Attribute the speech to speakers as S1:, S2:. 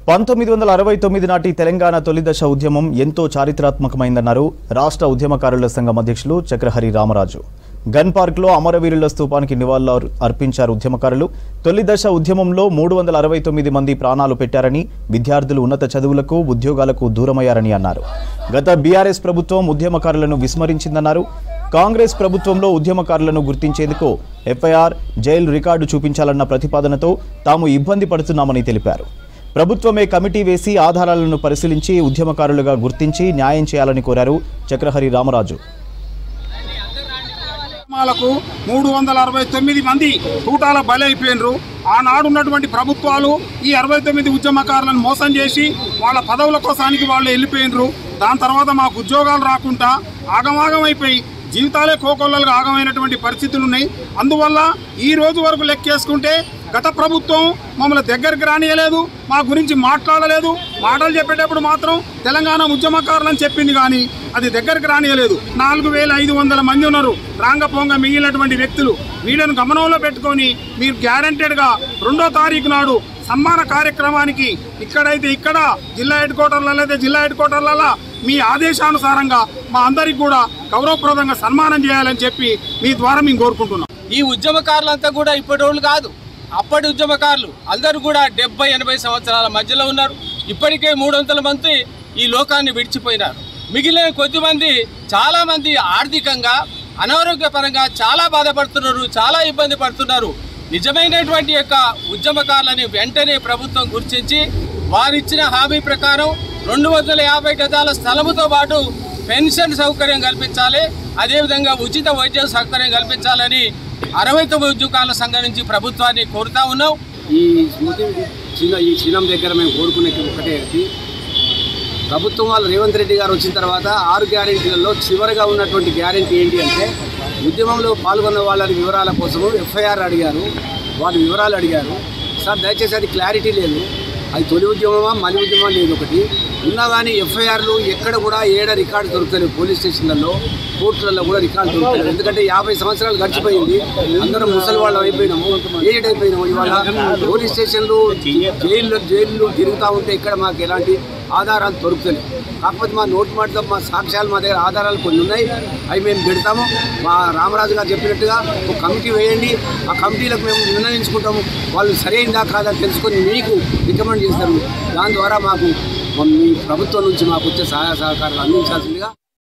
S1: పంతొమ్మిది వందల అరవై తొమ్మిది నాటి తెలంగాణ తొలిదశ ఉద్యమం ఎంతో చారిత్రాత్మకమైందన్నారు రాష్ట్ర ఉద్యమకారుల సంఘం అధ్యక్షులు చక్రహరి రామరాజు గన్ పార్క్లో అమరవీరుల స్తూపానికి నివాళులు అర్- అర్పించారు ఉద్యమకారులు తొలిదశ ఉద్యమంలో మూడు వందల అరవై తొమ్మిది మంది ప్రాణాలు పెట్టారని విద్యార్థులు ఉన్నత చదువులకు ఉద్యోగాలకు దూరమయ్యారని అన్నారు గత బీఆర్ఎస్ ప్రభుత్వం ఉద్యమకారులను విస్మరించిందన్నారు కాంగ్రెస్ ప్రభుత్వంలో ఉద్యమకారులను గుర్తించేందుకు ఎఫ్ఐఆర్ జైలు రికార్డు చూపించాలన్న ప్రతిపాదనతో తాము ఇబ్బంది పడుతున్నామని తెలిపారు ప్రభుత్వమే కమిటీ వేసి ఆధారాలను పరిశీలించి ఉద్యమకారులుగా గుర్తించి న్యాయం చేయాలని కోరారు చక్రహరి రామరాజు
S2: ఉద్యమాలకు మూడు వందల అరవై తొమ్మిది మంది తూటాల బలైపోయినరు ఆనాడు ఉన్నటువంటి ప్రభుత్వాలు ఈ అరవై తొమ్మిది ఉద్యమకారులను మోసం చేసి వాళ్ళ పదవుల కోసానికి వాళ్ళు వెళ్ళిపోయినరు దాని తర్వాత మాకు ఉద్యోగాలు రాకుండా ఆగమాగం అయిపోయి జీవితాలే కోకొల్లలుగా ఆగమైనటువంటి పరిస్థితులు ఉన్నాయి అందువల్ల ఈ రోజు వరకు లెక్కేసుకుంటే గత ప్రభుత్వం మమ్మల్ని దగ్గరికి రానియలేదు మా గురించి మాట్లాడలేదు మాటలు చెప్పేటప్పుడు మాత్రం తెలంగాణ ఉద్యమకారులని చెప్పింది కానీ అది దగ్గరికి రానియలేదు నాలుగు వేల ఐదు వందల మంది ఉన్నారు రాంగపోంగ మిగిలినటువంటి వ్యక్తులు వీళ్ళను గమనంలో పెట్టుకొని మీరు గ్యారంటెడ్గా రెండో తారీఖు నాడు సన్మాన కార్యక్రమానికి ఇక్కడైతే ఇక్కడ జిల్లా హెడ్ క్వార్టర్లలో అయితే జిల్లా హెడ్ క్వార్టర్లలో మీ ఆదేశానుసారంగా మా అందరికి కూడా గౌరవప్రదంగా సన్మానం చేయాలని చెప్పి మీ ద్వారా మేము కోరుకుంటున్నాం
S3: ఈ ఉద్యమకారులంతా కూడా ఇప్పటి వాళ్ళు కాదు అప్పటి ఉద్యమకారులు అందరూ కూడా డెబ్బై ఎనభై సంవత్సరాల మధ్యలో ఉన్నారు ఇప్పటికే మూడు వందల మంది ఈ లోకాన్ని విడిచిపోయినారు మిగిలిన కొద్దిమంది చాలా మంది ఆర్థికంగా అనారోగ్యపరంగా చాలా బాధపడుతున్నారు చాలా ఇబ్బంది పడుతున్నారు నిజమైనటువంటి యొక్క ఉద్యమకారులని వెంటనే ప్రభుత్వం గుర్తించి వారిచ్చిన హామీ ప్రకారం రెండు వందల యాభై గజాల స్థలముతో పాటు పెన్షన్ సౌకర్యం కల్పించాలి అదేవిధంగా ఉచిత వైద్య సౌకర్యం కల్పించాలని అరవై తొమ్మిది ఉద్యోగాల సంఘం నుంచి ప్రభుత్వాన్ని కోరుతా ఉన్నాం
S4: ఈ స్మృతి చిన్న ఈ చిహ్నం దగ్గర మేము కోరుకునేది ఒకటే ఒకటి ప్రభుత్వం వాళ్ళు రేవంత్ రెడ్డి గారు వచ్చిన తర్వాత ఆరు గ్యారెంటీలలో చివరిగా ఉన్నటువంటి గ్యారెంటీ ఏంటి అంటే ఉద్యమంలో పాల్గొన్న వాళ్ళ వివరాల కోసము ఎఫ్ఐఆర్ అడిగారు వాళ్ళు వివరాలు అడిగారు సార్ దయచేసి అది క్లారిటీ లేదు అది తొలి ఉద్యమమా మలి ఉద్యమా లేదు ఒకటి ఉన్నా కానీ ఎఫ్ఐఆర్లు ఎక్కడ కూడా ఏడ రికార్డు దొరుకుతలేవు పోలీస్ స్టేషన్లలో కోర్టులలో కూడా రికార్డు దొరుకుతలేదు ఎందుకంటే యాభై సంవత్సరాలు గడిచిపోయింది అందరం ముసలి వాళ్ళు అయిపోయినాము ఏజెడ్ అయిపోయినాము ఇవాళ పోలీస్ స్టేషన్లు జైల్లో జైళ్ళు తిరుగుతూ ఉంటే ఇక్కడ మాకు ఎలాంటి ఆధారాలు దొరుకుతలేవు కాకపోతే మా నోటి మాటతో మా సాక్ష్యాలు మా దగ్గర ఆధారాలు కొన్ని ఉన్నాయి అవి మేము పెడతాము మా రామరాజు గారు చెప్పినట్టుగా ఒక కమిటీ వేయండి ఆ కమిటీలకు మేము నిర్ణయించుకుంటాము వాళ్ళు సరైనదా కాదా తెలుసుకొని మీకు రికమెండ్ చేస్తారు దాని ద్వారా మాకు మీ ప్రభుత్వం నుంచి మాకు వచ్చే సహాయ సహకారాలు అందించాల్సిందిగా